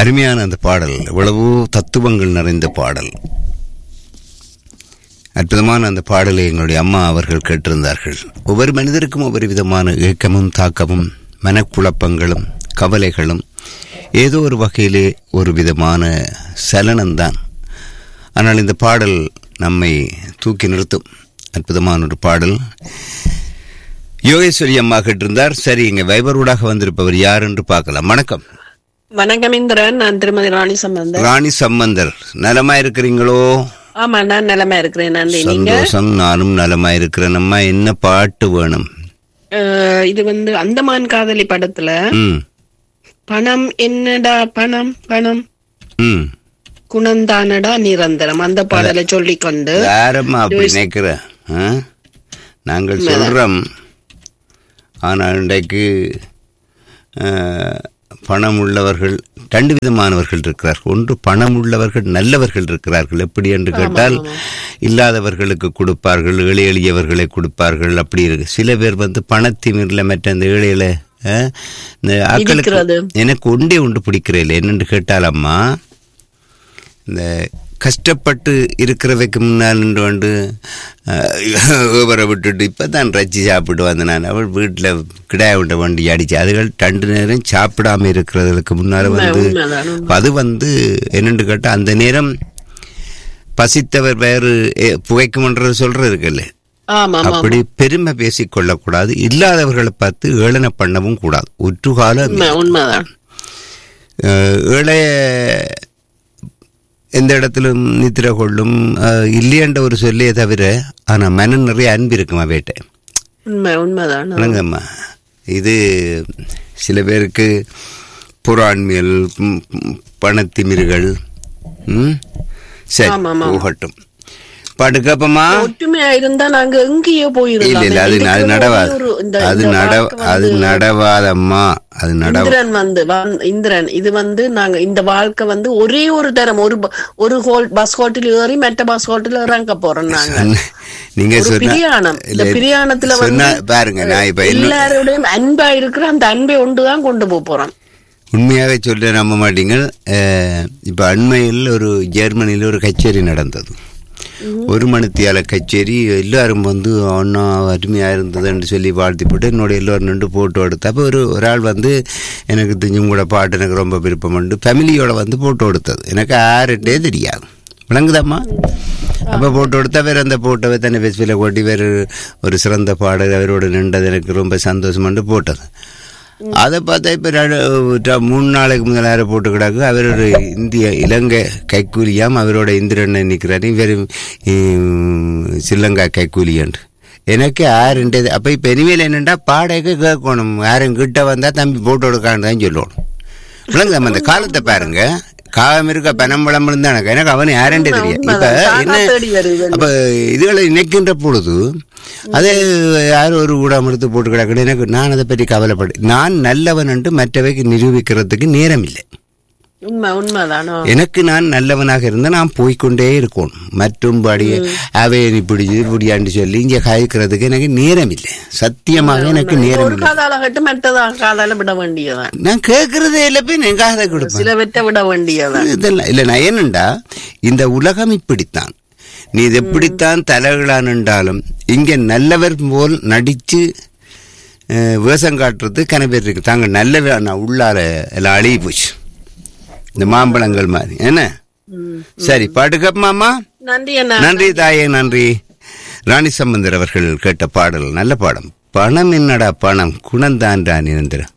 அருமையான அந்த பாடல் எவ்வளவோ தத்துவங்கள் நிறைந்த பாடல் அற்புதமான அந்த பாடலை எங்களுடைய அம்மா அவர்கள் கேட்டிருந்தார்கள் ஒவ்வொரு மனிதருக்கும் ஒவ்வொரு விதமான ஏக்கமும் தாக்கமும் மனக்குழப்பங்களும் கவலைகளும் ஏதோ ஒரு வகையிலே ஒரு விதமான சலனம்தான் ஆனால் இந்த பாடல் நம்மை தூக்கி நிறுத்தும் அற்புதமான ஒரு பாடல் யோகேஸ்வரி அம்மா கேட்டிருந்தார் சரி இங்க வைபரூடாக வந்திருப்பவர் யார் என்று பார்க்கலாம் வணக்கம் வணக்கம் இந்திரன் நான் திருமதி ராணி சம்பந்தன் ராணி சம்பந்தர் நலமா இருக்கிறீங்களோ ஆமா நான் நிலைமை இருக்கிறேன் நன்றி நீங்க சந்தோஷம் நானும் நலமா இருக்கிறேன் அம்மா என்ன பாட்டு வேணும் அஹ், இது வந்து அந்தமான் காதலி படத்துல ம் பணம் என்னடா பணம் பணம் ம் குணந்தானடா நிரந்தரம் அந்த பாடலை சொல்லிக் கொண்டு யாரம்மா அப்படி நினைக்கிற ஆ? நாங்கள் சொல்றோம் ஆனால் இன்றைக்கு ஆ, பணம் உள்ளவர்கள் ரெண்டு விதமானவர்கள் இருக்கிறார்கள் ஒன்று பணம் உள்ளவர்கள் நல்லவர்கள் இருக்கிறார்கள் எப்படி என்று கேட்டால் இல்லாதவர்களுக்கு கொடுப்பார்கள் ஏழை எளியவர்களை கொடுப்பார்கள் அப்படி இருக்கு சில பேர் வந்து பணத்திமிரில் மற்ற இந்த ஏழையில ஆ, இந்த ஆட்களுக்கு இடிக்கிறது. எனக்கு ஒன்றே ஒன்று பிடிக்கிறதில்லை என்னென்று கேட்டால் அம்மா இந்த கஷ்டப்பட்டு இருக்கிறவைக்கு முன்னால் நின்று கொண்டு விவரை விட்டுட்டு இப்போ தான் ரச்சி சாப்பிட்டு வந்தேன் நான் அவள் வீட்டில் கிடாய விட்ட வண்டி அடிச்சு அதுகள் ரெண்டு நேரம் சாப்பிடாம இருக்கிறதுக்கு முன்னால் வந்து உண்மைதான், அது வந்து என்னென்று கேட்டால் அந்த நேரம் பசித்தவர் வேறு எ- புகைக்குமன்றது சொல்றது இருக்குல்ல ஆமா ஆமா அப்படி பெருமை பேசிக் கொள்ளக்கூடாது இல்லாதவர்களை பார்த்து ஏளன பண்ணவும் கூடாது ஒற்றுகால உண்மை உண்மைதான் அஹ், ஏழைய எந்த இடத்திலும் நித்திர கொள்ளும் அஹ், இல்லையென்ற ஒரு சொல்லியே தவிர ஆனா மனம் நிறைய அன்பு இருக்குமா வேட்டை உண்மை உண்மைதான் வணங்கம்மா இது சில பேருக்கு புறாண்மையல் ம், ம், பணத்திமிர்கள் ம் சரி ஆமா, ஆமா. போகட்டும் பாட்டு கேப்பமா ஒற்றுமையா இருந்தா நாங்க எங்கேயோ இல்ல இல்ல அது போயிடலாம் அது நடவாது இந்த அது இந்த நட வாழ்க்கை அது வந்து- நடவாதம்மா அது நட இந்திரன் வந்து வந்து- இந்திரன் இது வந்து நாங்க இந்த வாழ்க்கை வந்து ஒரே ஒரு தரம் ஒரு ப- ஒரு ஹோல் பஸ் ஹோட்டல் ஏறி மற்ற பஸ் ஹோட்டல் இறங்க போறோம் நாங்க நீங்க ஒரு சொன்ன பிரியாணம் இந்த இல்ல, பிரியாணத்துல சொன்னா வந்து பாருங்க நான் இப்ப என்ன எல்லாரோடையும் அன்பா இருக்கிற அந்த அன்பை ஒன்றுதான் கொண்டு போக போறோம் உண்மையாவே சொல்ல நம்ப மாட்டீங்க அஹ், இப்ப அண்மையில் ஒரு ஜெர்மனியில் ஒரு கச்சேரி நடந்தது ஒரு மணித்தியால கச்சேரி எல்லாரும் வந்து அண்ணா அருமையா இருந்ததுன்னு சொல்லி வாழ்த்தி போட்டு என்னோட எல்லோரும் நின்று போட்டோ எடுத்து அப்போ ஒரு ஒரு ஆள் வந்து எனக்கு தெரிஞ்சும் கூட பாட்டு எனக்கு ரொம்ப விருப்பம் உண்டு ஃபேமிலியோட வந்து போட்டோ எடுத்தது எனக்கு யாருட்டே தெரியாது விளங்குதாம்மா அப்போ போட்டோ எடுத்தா வேறு அந்த போட்டோவை தன்னை ஃபெஸ்டிவலில் கொட்டி வேறு ஒரு சிறந்த பாடல் அவரோட நின்றது எனக்கு ரொம்ப சந்தோஷமாண்டு போட்டது அதை பார்த்தா இப்போ மூணு நாளைக்கு முதல் யாரை போட்டு கிடக்கு அவரோட இந்திய இலங்கை கைக்கூலியாம் அவரோட இந்திரன் நிற்கிறாரு இவர் ஸ்ரீலங்கா கைக்கூலியான் எனக்கு யாருன்றது அப்போ இப்போ இனிமேல் என்னென்னா பாடைக்கு கேட்கணும் யாரும் கிட்ட வந்தால் தம்பி போட்டோ எடுக்கான்னு தான் சொல்லணும் விளங்குதாம்மா அந்த காலத்தை பாருங்க காலம் இருக்க பனம்பழம் இருந்தா எனக்கு எனக்கு அவன் யாருன்றே தெரியும் இப்ப உண்மைதான். என்ன தானா தேடி வருது. அப்ப இதுகளை நினைக்கின்ற பொழுது அதே யாரும் ஒரு ஊடாம எடுத்து போட்டு கிடக்கணும் எனக்கு நான் அதை பற்றி கவலைப்படு நான் நல்லவன் என்று மற்றவைக்கு நிரூபிக்கிறதுக்கு நேரம் இல்லை உண்மை உண்மைதானோ எனக்கு நான் நல்லவனாக இருந்தால் நான் போய்க்கொண்டே இருக்கணும் மற்றும்படி அவையன் இப்படி இப்படியான்னு சொல்லி இங்கே காய்க்கிறதுக்கு எனக்கு நேரம் இல்லை சத்தியமாக எனக்கு நேரம் ஒரு இல்லை காதால கட்டு மற்றதா காதால விட வேண்டியதான் நான் கேட்கறதே இல்லை போய் நான் காதை கொடுப்பேன் சில வெட்ட விட வேண்டியதான் இதெல்லாம் இல்லை நான் ஏனண்டா இந்த உலகம் இப்படித்தான் நீ இது எப்படித்தான் தலைகளான் என்றாலும் இங்கே நல்லவர் போல் நடிச்சு அஹ், வேஷம் காட்டுறது கன பேர் இருக்கு தாங்க நல்ல நான் உள்ளார எல்லாம் அழுகி போச்சு இந்த மாம்பழங்கள் மாதிரி என்ன சரி பாட்டுக்கப்மாமா நன்றி அண்ணா நன்றி தாயே நன்றி ராணி சம்பந்தர் அவர்கள் கேட்ட பாடல் நல்ல பாடம் பணம் என்னடா பணம் குணந்தான் ராணி நந்திரன்